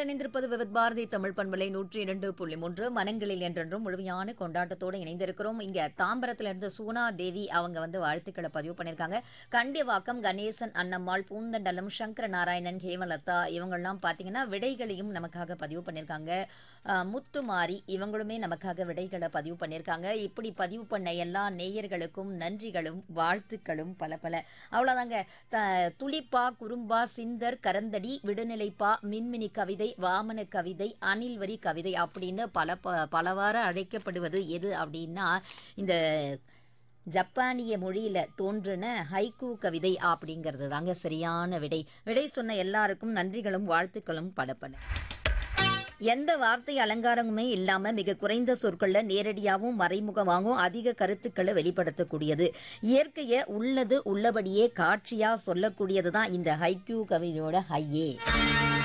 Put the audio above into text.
இணைந்திருப்பது விவித் பாரதி தமிழ் பண்பலை நூற்றி இரண்டு புள்ளி மூன்று மனங்களில் என்றென்றும் முழுமையான கொண்டாட்டத்தோடு இணைந்திருக்கிறோம் இங்க தாம்பரத்துல இருந்து சூனா தேவி அவங்க வந்து வாழ்த்துக்களை பதிவு பண்ணியிருக்காங்க கண்டிவாக்கம் கணேசன் அன்னம்மாள் பூந்தண்டலம் சங்கர நாராயணன் ஹேமலதா இவங்கெல்லாம் பார்த்தீங்கன்னா விடைகளையும் நமக்காக பதிவு பண்ணியிருக்காங்க அஹ், முத்துமாரி இவங்களுமே நமக்காக விடைகளை பதிவு பண்ணியிருக்காங்க இப்படி பதிவு பண்ண எல்லா நேயர்களுக்கும் நன்றிகளும் வாழ்த்துக்களும் பல பல அவ்வளோதாங்க த துளிப்பா குறும்பா சிந்தர் கரந்தடி விடுநிலைப்பா மின்மினி கவிதை வாமன கவிதை அணில்வரி கவிதை அப்படின்னு பல ப பலவாறு அழைக்கப்படுவது எது அப்படின்னா இந்த ஜப்பானிய மொழியில தோன்றின ஹைக்கூ கவிதை அப்படிங்கிறது தாங்க சரியான விடை விடை சொன்ன எல்லாருக்கும் நன்றிகளும் வாழ்த்துக்களும் படப்பட எந்த வார்த்தை அலங்காரமுமே இல்லாம மிக குறைந்த சொற்கள்ல நேரடியாகவும் மறைமுகமாகவும் அதிக கருத்துக்களை வெளிப்படுத்தக்கூடியது இயற்கையை உள்ளது உள்ளபடியே காட்சியா சொல்லக்கூடியது தான் இந்த ஹைக்யூ கவிதையோட ஹையே